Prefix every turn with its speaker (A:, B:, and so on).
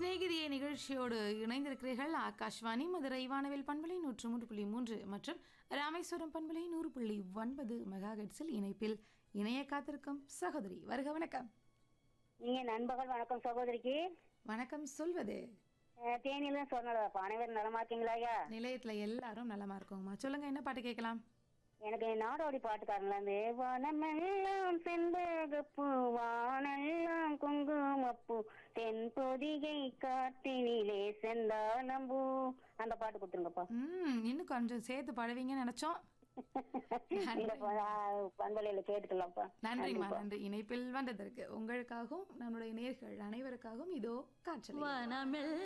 A: சிநேகிதியை நிகழ்ச்சியோடு இணைந்திருக்கிறீர்கள் ஆகாஷ்வாணி மதுரை வானவில் பண்பலை நூற்று மூன்று புள்ளி மூன்று மற்றும் ராமேஸ்வரம் பண்பலை நூறு புள்ளி ஒன்பது மெகா ஹெட்ஸில் இணைப்பில் இணைய காத்திருக்கும் சகோதரி வருக வணக்கம்
B: நீங்க நண்பகல் வணக்கம் சகோதரிக்கு
A: வணக்கம் சொல்வது
B: அஹ், தேனியில சொன்னதாப்பா அனைவரும் நலமா இருக்கீங்களா ஐயா
A: நிலையத்துல எல்லாரும் நலமா இருக்கோங்கம்மா சொல்லுங்க என்ன பாட்டு கேட்கலாம்
B: எனக்கு நாடோடி பாட்டுக்காரங்களா இருந்து வானமெல்லாம் செண்பகப்பூ வானெல்லாம் குங்குமப்பூ தென் பொதிகை காட்டினிலே செந்தாளம்பூ அந்த பாட்டு கொடுத்துருங்கப்பா
A: ம் இன்னும் கொஞ்சம் சேர்த்து பாடுவீங்கன்னு நினைச்சோம்
B: இந்த பந்தலையில கேட்டுக்கலாம்ப்பா
A: நன்றிம்மா நன்றி இணைப்பில் வந்ததற்கு உங்களுக்காகவும் நம்முடைய நேர்கள் அனைவருக்காகவும் இதோ காற்றலை